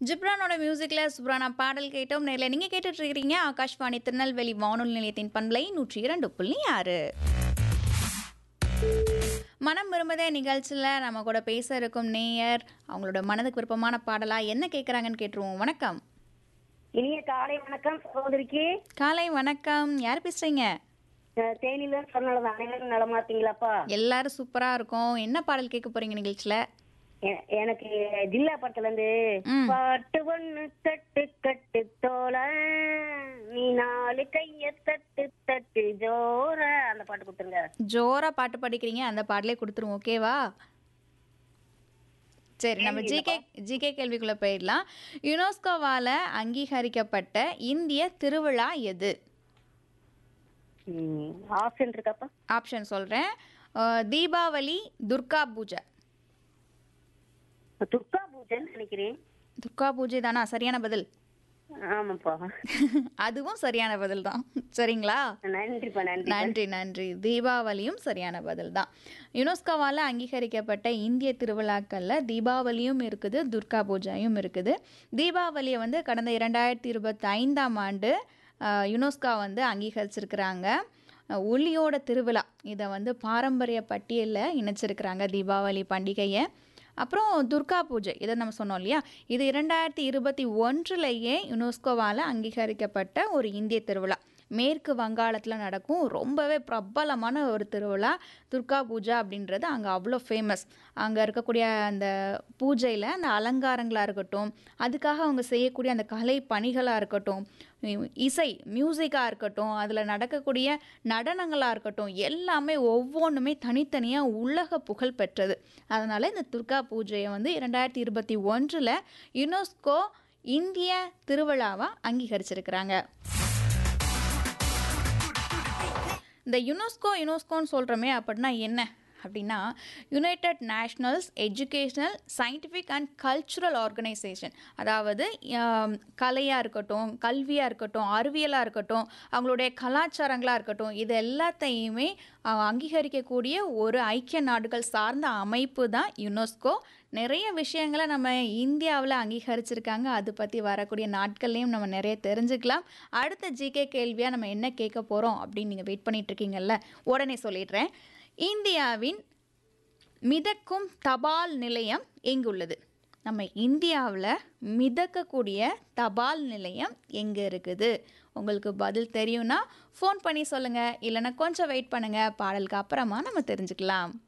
ஜிப்ரானோட மியூசிக்ல சூப்பரான பாடல் கேட்டோம் நேரில் நீங்கள் கேட்டுட்டு இருக்கிறீங்க ஆகாஷ்வாணி திருநெல்வேலி வானொலி நிலையத்தின் பண்பலை நூற்றி இரண்டு புள்ளி ஆறு மனம் விரும்பதே நிகழ்ச்சியில் நம்ம கூட பேச இருக்கும் நேயர் அவங்களோட மனதுக்கு விருப்பமான பாடலா என்ன கேட்குறாங்கன்னு கேட்டுருவோம் வணக்கம் இனிய காலை வணக்கம் சகோதரிக்கு காலை வணக்கம் யார் பேசுறீங்க அஹ், தேனியில சொன்னது அனைவரும் நலமா இருக்கீங்களாப்பா எல்லாரும் சூப்பரா இருக்கும் என்ன பாடல் கேட்க போறீங்க நிகழ்ச்சியில எ- எனக்கு ஜில்லா படத்துல இருந்து ம். பாட்டு ஒண்ணு கட்டு கட்டு தோல நீ நாலு கைய தட்டு தட்டு ஜோர அந்த பாட்டு கொடுத்துருங்க ஜோரா பாட்டு படிக்கிறீங்க அந்த பாடலே கொடுத்துருவோம் ஓகேவா சரி நம்ம ஜிகே ஜிகே கேள்விக்குள்ள போயிடலாம் யுனெஸ்கோவால அங்கீகரிக்கப்பட்ட இந்திய திருவிழா எது ஆப்ஷன் இருக்காப்பா ஆப்ஷன் சொல்றேன் அஹ், தீபாவளி துர்கா பூஜை துர்கா பூஜைன்னு நினைக்கிறேன் துர்கா பூஜை தானா சரியான பதில் ஆமாப்பா அதுவும் சரியான பதில் தான் சரிங்களா நன்றிப்பா நன்றி நன்றி நன்றி தீபாவளியும் சரியான பதில் தான் யுனெஸ்கோவால் அங்கீகரிக்கப்பட்ட இந்திய திருவிழாக்களில் தீபாவளியும் இருக்குது துர்கா பூஜையும் இருக்குது தீபாவளியை வந்து கடந்த இரண்டாயிரத்தி இருபத்தி ஐந்தாம் ஆண்டு அஹ், யுனெஸ்கோ வந்து அங்கீகரிச்சிருக்கிறாங்க அஹ், ஒளியோட திருவிழா இதை வந்து பாரம்பரிய பட்டியலில் இணைச்சிருக்கிறாங்க தீபாவளி பண்டிகையை அப்புறம் துர்கா பூஜை இதை நம்ம சொன்னோம் இல்லையா இது இரண்டாயிரத்தி இருபத்தி ஒன்றுலேயே யுனெஸ்கோவால் அங்கீகரிக்கப்பட்ட ஒரு இந்திய திருவிழா மேற்கு வங்காளத்தில் நடக்கும் ரொம்பவே பிரபலமான ஒரு திருவிழா துர்கா பூஜா அப்படின்றது அங்கே அவ்வளோ ஃபேமஸ் அங்கே இருக்கக்கூடிய அந்த பூஜையில் அந்த அலங்காரங்களாக இருக்கட்டும் அதுக்காக அவங்க செய்யக்கூடிய அந்த கலை பணிகளாக இருக்கட்டும் இ- இசை மியூசிக்காக இருக்கட்டும் அதில் நடக்கக்கூடிய நடனங்களாக இருக்கட்டும் எல்லாமே ஒவ்வொன்றுமே தனித்தனியாக உலக புகழ் பெற்றது அதனால் இந்த துர்கா பூஜையை வந்து இரண்டாயிரத்தி இருபத்தி ஒன்றில் யுனெஸ்கோ இந்திய திருவிழாவாக அங்கீகரிச்சிருக்கிறாங்க இந்த யுனெஸ்கோ யுனெஸ்கோன்னு சொல்கிறோமே அப்படின்னா என்ன அப்படின்னா United nationals educational scientific and cultural organisation அதாவது கலையாக இருக்கட்டும் கல்வியாக இருக்கட்டும் அறிவியலாக இருக்கட்டும் அவங்களுடைய கலாச்சாரங்களாக இருக்கட்டும் இது எல்லாத்தையுமே அஹ், அங்கீகரிக்கக்கூடிய ஒரு ஐக்கிய நாடுகள் சார்ந்த அமைப்பு தான் யுனெஸ்கோ நிறைய விஷயங்களை நம்ம இந்தியாவில் அங்கீகரிச்சிருக்காங்க அது பற்றி வரக்கூடிய நாட்கள்லையும் நம்ம நிறைய தெரிஞ்சுக்கலாம் அடுத்த ஜிகே கேள்வியாக நம்ம என்ன கேட்க போகிறோம் அப்படின்னு நீங்கள் வெயிட் பண்ணிட்டு இருக்கீங்கல்ல உடனே சொல்லிடுறேன் இந்தியாவின் மிதக்கும் தபால் நிலையம் எங்குள்ளது நம்ம இந்தியாவில் மிதக்கக்கூடிய தபால் நிலையம் எங்கே இருக்குது உங்களுக்கு பதில் தெரியும்னா ஃபோன் பண்ணி சொல்லுங்கள் இல்லைன்னா கொஞ்சம் வெயிட் பண்ணுங்கள் பாடலுக்கு அப்புறமா நம்ம தெரிஞ்சுக்கலாம்